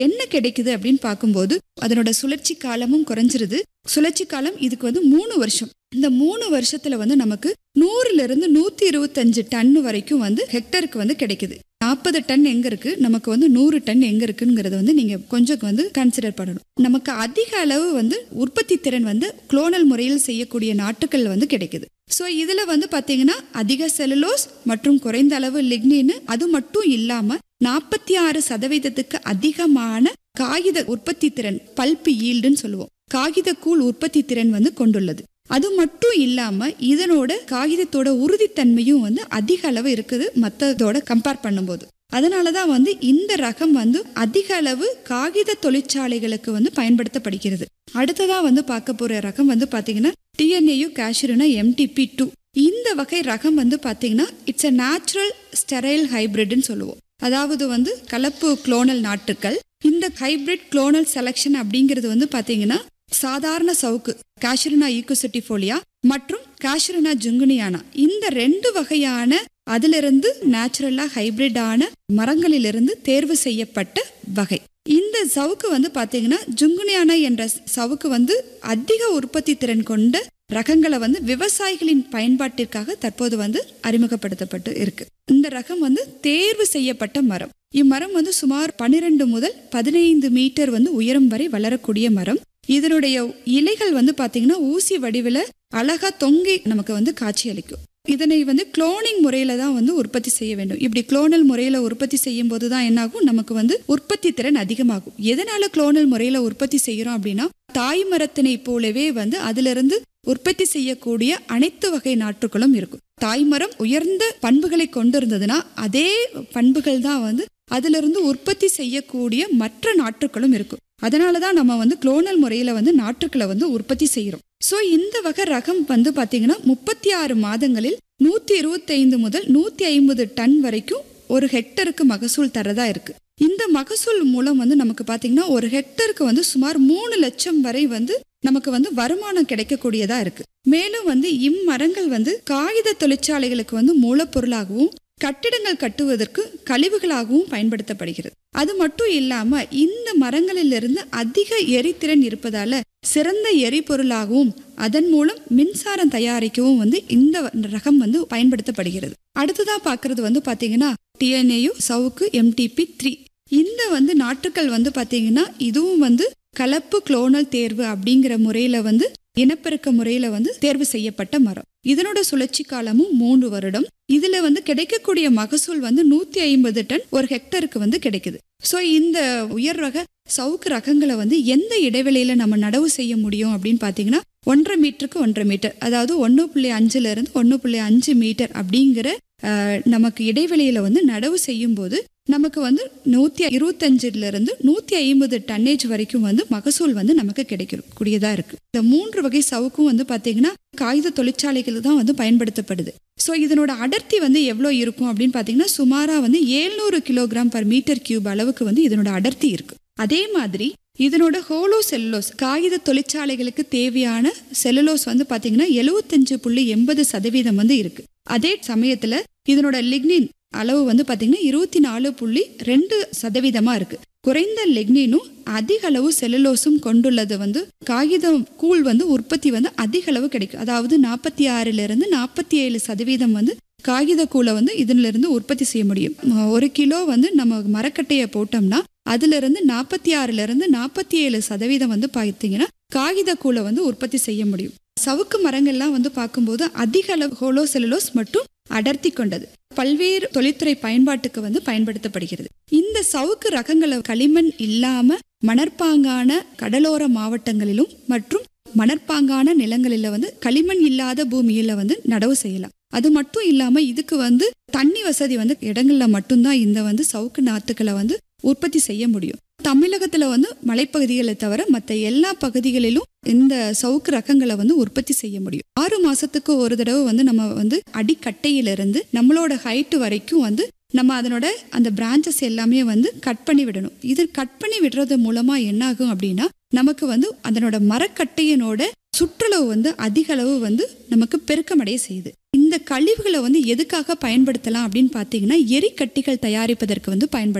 என்ன கிடைக்குது அப்படின்னு பார்க்கும்போது அதனோட சுழற்சி காலமும் குறைஞ்சிருது சுழற்சி காலம் இதுக்கு வந்து மூணு வருஷம் இந்த மூணு வருஷத்துல வந்து நமக்கு நூறுல இருந்து நூத்தி இருபத்தஞ்சு டன் வரைக்கும் வந்து ஹெக்டருக்கு வந்து கிடைக்குது நாற்பது டன் எங்க இருக்கு நமக்கு வந்து நூறு டன் எங்க இருக்குங்கிறத வந்து நீங்க கொஞ்சம் வந்து கன்சிடர் பண்ணணும் நமக்கு அதிக அளவு வந்து உற்பத்தி திறன் வந்து குளோனல் முறையில் செய்யக்கூடிய நாட்டுகள் வந்து கிடைக்குது ஸோ இதுல வந்து பாத்தீங்கன்னா அதிக செலுலோஸ் மற்றும் குறைந்த அளவு லிக்னின் அது மட்டும் இல்லாம நாற்பத்தி ஆறு சதவீதத்துக்கு அதிகமான காகித உற்பத்தி திறன் பல்ப் ஈல்டுன்னு சொல்லுவோம் காகித கூழ் உற்பத்தி திறன் வந்து கொண்டுள்ளது அது மட்டும் இல்லாம இதனோட காகிதத்தோட உறுதித்தன்மையும் வந்து அதிக அளவு இருக்குது மற்றதோட கம்பேர் பண்ணும்போது அதனாலதான் வந்து இந்த ரகம் வந்து அதிக அளவு காகித தொழிற்சாலைகளுக்கு வந்து பயன்படுத்தப்படுகிறது அடுத்ததா வந்து பார்க்க போற ரகம் வந்து பாத்தீங்கன்னா டிஎன்ஏயு கேஷிருனா எம்டிபி டூ இந்த வகை ரகம் வந்து பாத்தீங்கன்னா இட்ஸ் அ நேச்சுரல் ஸ்டெரைல் ஹைபிரிட்னு சொல்லுவோம் அதாவது வந்து கலப்பு குளோனல் நாட்டுக்கள் இந்த ஹைபிரிட் குளோனல் செலக்ஷன் அப்படிங்கிறது வந்து பாத்தீங்கன்னா சாதாரண சவுக்கு காஷிருனா ஈகோசிட்டிஃபோலியா மற்றும் காஷிருனா ஜுங்குனியானா இந்த ரெண்டு வகையான அதிலிருந்து நேச்சுரலா ஹைபிரிடான மரங்களிலிருந்து தேர்வு செய்யப்பட்ட வகை இந்த சவுக்கு வந்து பாத்தீங்கன்னா ஜுங்குனியானா என்ற சவுக்கு வந்து அதிக உற்பத்தி திறன் கொண்ட ரகங்களை வந்து விவசாயிகளின் பயன்பாட்டிற்காக தற்போது வந்து அறிமுகப்படுத்தப்பட்டு இருக்கு இந்த ரகம் வந்து தேர்வு செய்யப்பட்ட மரம் இம்மரம் வந்து சுமார் பன்னிரெண்டு முதல் பதினைந்து மீட்டர் வந்து உயரம் வரை வளரக்கூடிய மரம் இதனுடைய இலைகள் வந்து பாத்தீங்கன்னா ஊசி வடிவில் அழகா தொங்கி நமக்கு வந்து காட்சியளிக்கும் இதனை வந்து குளோனிங் முறையில தான் வந்து உற்பத்தி செய்ய வேண்டும் இப்படி குளோனல் முறையில உற்பத்தி செய்யும் போது தான் என்னாகும் நமக்கு வந்து உற்பத்தி திறன் அதிகமாகும் எதனால குளோனல் முறையில உற்பத்தி செய்யறோம் அப்படின்னா தாய் மரத்தினை போலவே வந்து அதிலிருந்து உற்பத்தி செய்யக்கூடிய அனைத்து வகை நாற்றுகளும் இருக்கும் தாய்மரம் உயர்ந்த பண்புகளை கொண்டிருந்ததுன்னா அதே பண்புகள் தான் வந்து அதிலிருந்து உற்பத்தி செய்யக்கூடிய மற்ற நாற்றுகளும் இருக்கும் அதனால தான் நம்ம வந்து குளோனல் முறையில் வந்து நாற்றுக்களை வந்து உற்பத்தி செய்கிறோம் ஸோ இந்த வகை ரகம் வந்து பார்த்தீங்கன்னா முப்பத்தி ஆறு மாதங்களில் நூற்றி இருபத்தைந்து முதல் நூற்றி ஐம்பது டன் வரைக்கும் ஒரு ஹெக்டருக்கு மகசூல் தரதா இருக்கு இந்த மகசூல் மூலம் வந்து நமக்கு பார்த்தீங்கன்னா ஒரு ஹெக்டருக்கு வந்து சுமார் மூணு லட்சம் வரை வந்து நமக்கு வந்து வருமானம் கிடைக்கக்கூடியதா இருக்கு மேலும் வந்து இம்மரங்கள் வந்து காகித தொழிற்சாலைகளுக்கு வந்து மூலப்பொருளாகவும் கட்டிடங்கள் கட்டுவதற்கு கழிவுகளாகவும் பயன்படுத்தப்படுகிறது அது மட்டும் இல்லாம இந்த மரங்களிலிருந்து அதிக எரித்திறன் இருப்பதால சிறந்த எரிபொருளாகவும் அதன் மூலம் மின்சாரம் தயாரிக்கவும் வந்து இந்த ரகம் வந்து பயன்படுத்தப்படுகிறது அடுத்ததா பாக்குறது வந்து பாத்தீங்கன்னா டிஎன்ஏயு சவுக்கு எம்டிபி த்ரீ இந்த வந்து நாட்டுக்கள் வந்து பாத்தீங்கன்னா இதுவும் வந்து கலப்பு குளோனல் தேர்வு அப்படிங்கிற முறையில வந்து இனப்பெருக்க முறையில வந்து தேர்வு செய்யப்பட்ட மரம் இதனோட சுழற்சி காலமும் மூன்று வருடம் இதுல வந்து கிடைக்கக்கூடிய மகசூல் வந்து நூத்தி ஐம்பது டன் ஒரு ஹெக்டருக்கு வந்து கிடைக்குது ஸோ இந்த உயர் ரக சவுக்கு ரகங்களை வந்து எந்த இடைவெளியில நம்ம நடவு செய்ய முடியும் அப்படின்னு பாத்தீங்கன்னா ஒன்றரை மீட்டருக்கு ஒன்றரை மீட்டர் அதாவது ஒன்று புள்ளி அஞ்சுல இருந்து ஒன்று புள்ளி அஞ்சு மீட்டர் அப்படிங்கிற அஹ், நமக்கு இடைவெளியில வந்து நடவு செய்யும் போது நமக்கு வந்து நூத்தி இருபத்தஞ்சுல இருந்து நூத்தி ஐம்பது டன்னேஜ் வரைக்கும் வந்து மகசூல் வந்து நமக்கு கிடைக்கக்கூடியதா இருக்கு இந்த மூன்று வகை சவுக்கும் வந்து பாத்தீங்கன்னா காகித தொழிற்சாலைகள் தான் வந்து பயன்படுத்தப்படுது ஸோ இதனோட அடர்த்தி வந்து எவ்வளோ இருக்கும் அப்படின்னு பார்த்தீங்கன்னா சுமாராக வந்து ஏழ்நூறு கிலோகிராம் பர் மீட்டர் கியூப் அளவுக்கு வந்து இதனோட அடர்த்தி இருக்கு அதே மாதிரி இதனோட ஹோலோ செல்லுலோஸ் காகித தொழிற்சாலைகளுக்கு தேவையான செல்லுலோஸ் வந்து பார்த்தீங்கன்னா எழுவத்தஞ்சு புள்ளி எண்பது சதவீதம் வந்து இருக்கு அதே சமயத்தில் இதனோட லிக்னின் அளவு வந்து பார்த்தீங்கன்னா இருபத்தி நாலு புள்ளி ரெண்டு சதவீதமாக இருக்கு குறைந்த லெக்னினும் அதிக அளவு செல்லுலோஸும் கொண்டுள்ளது வந்து காகிதம் கூழ் வந்து உற்பத்தி வந்து அதிக அளவு கிடைக்கும் அதாவது நாற்பத்தி ஆறுல இருந்து நாற்பத்தி ஏழு சதவீதம் வந்து காகித கூழை வந்து இதுல இருந்து உற்பத்தி செய்ய முடியும் ம- ஒரு கிலோ வந்து நம்ம மரக்கட்டையை போட்டோம்னா அதுல இருந்து நாற்பத்தி ஆறுல இருந்து நாற்பத்தி ஏழு சதவீதம் வந்து பார்த்தீங்கன்னா காகித கூழை வந்து உற்பத்தி செய்ய முடியும் சவுக்கு மரங்கள்லாம் வந்து பார்க்கும்போது அதிக அளவு ஹோலோ செல்லுலோஸ் மற்றும் அடர்த்தி கொண்டது பல்வேறு தொழில்துறை பயன்பாட்டுக்கு வந்து பயன்படுத்தப்படுகிறது இந்த சவுக்கு ரகங்களை களிமண் இல்லாம மணற்பாங்கான கடலோர மாவட்டங்களிலும் மற்றும் மணற்பாங்கான நிலங்களில வந்து களிமண் இல்லாத பூமியில வந்து நடவு செய்யலாம் அது மட்டும் இல்லாம இதுக்கு வந்து தண்ணி வசதி வந்து இடங்கள்ல மட்டும்தான் இந்த வந்து சவுக்கு நாத்துக்களை வந்து உற்பத்தி செய்ய முடியும் தமிழகத்துல வந்து மலைப்பகுதிகளை தவிர மற்ற எல்லா பகுதிகளிலும் இந்த சவுக்கு ரகங்களை வந்து உற்பத்தி செய்ய முடியும் ஆறு மாசத்துக்கு ஒரு தடவை வந்து நம்ம வந்து அடிக்கட்டையிலிருந்து நம்மளோட ஹைட்டு வரைக்கும் வந்து நம்ம அதனோட அந்த பிரான்ச்சஸ் எல்லாமே வந்து கட் பண்ணி விடணும் இது கட் பண்ணி விடுறது மூலமா என்ன ஆகும் அப்படின்னா நமக்கு வந்து அதனோட மரக்கட்டையினோட சுற்றளவு வந்து அதிக அளவு வந்து நமக்கு பெருக்கமடைய செய்யுது இந்த கழிவுகளை வந்து எதுக்காக பயன்படுத்தலாம் அப்படின்னு பார்த்தீங்கன்னா எரிக்கட்டிகள் தயாரிப்பதற்கு வந்து பயன்படுத்தலாம்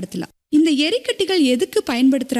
இந்த எரிக்கட்டிகள் எதுக்கு பயன்படுத்துறாங்க